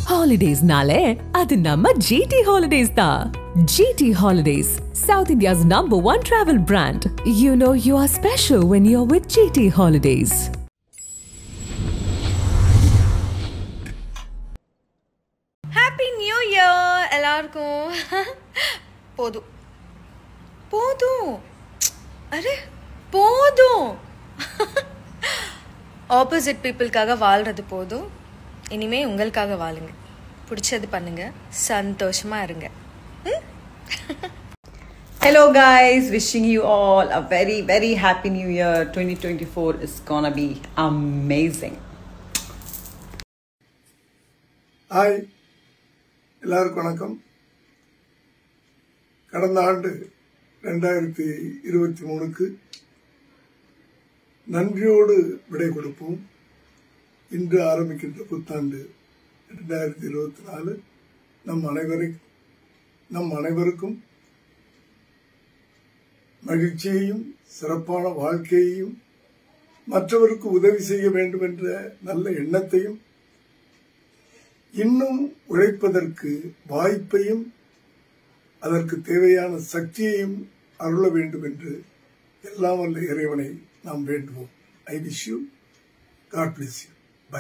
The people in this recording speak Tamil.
ஹாலிடேஸ்னாலே அது நம்ம ஜிடி ஹாலிடேஸ் தான் GT holidays South India's number one travel brand you know you are special when you are with GT holidays happy new year எல்லாருக்கும் போதும் போதும் அரே போதும் ஆப்போசிட் பீப்புளுக்காக வாழ்றது போதும் இனிமே உங்களுக்காக வாழுங்க பிடிச்சது பண்ணுங்க சந்தோஷமா இருங்க Hello, guys. Wishing you all a very, very happy new year. 2024 is gonna be amazing. Hi எல்லாருக்கும் வணக்கம் கடந்த ஆண்டு ரெண்டாயிரத்தி இருபத்தி மூணுக்கு நன்றியோடு விடை கொடுப்போம் இன்று ஆரம்பிக்கின்ற புத்தாண்டு ரெண்டாயிரத்தி இருபத்தி நாலு நம் அனைவரை நம் அனைவருக்கும் மகிழ்ச்சியையும் சிறப்பான வாழ்க்கையையும் மற்றவருக்கு உதவி செய்ய வேண்டும் என்ற நல்ல எண்ணத்தையும் இன்னும் உழைப்பதற்கு வாய்ப்பையும் அதற்கு தேவையான சக்தியையும் அருள வேண்டும் என்று எல்லாம் வல்ல இறைவனை நாம் வேண்டுவோம் I wish you God bless you by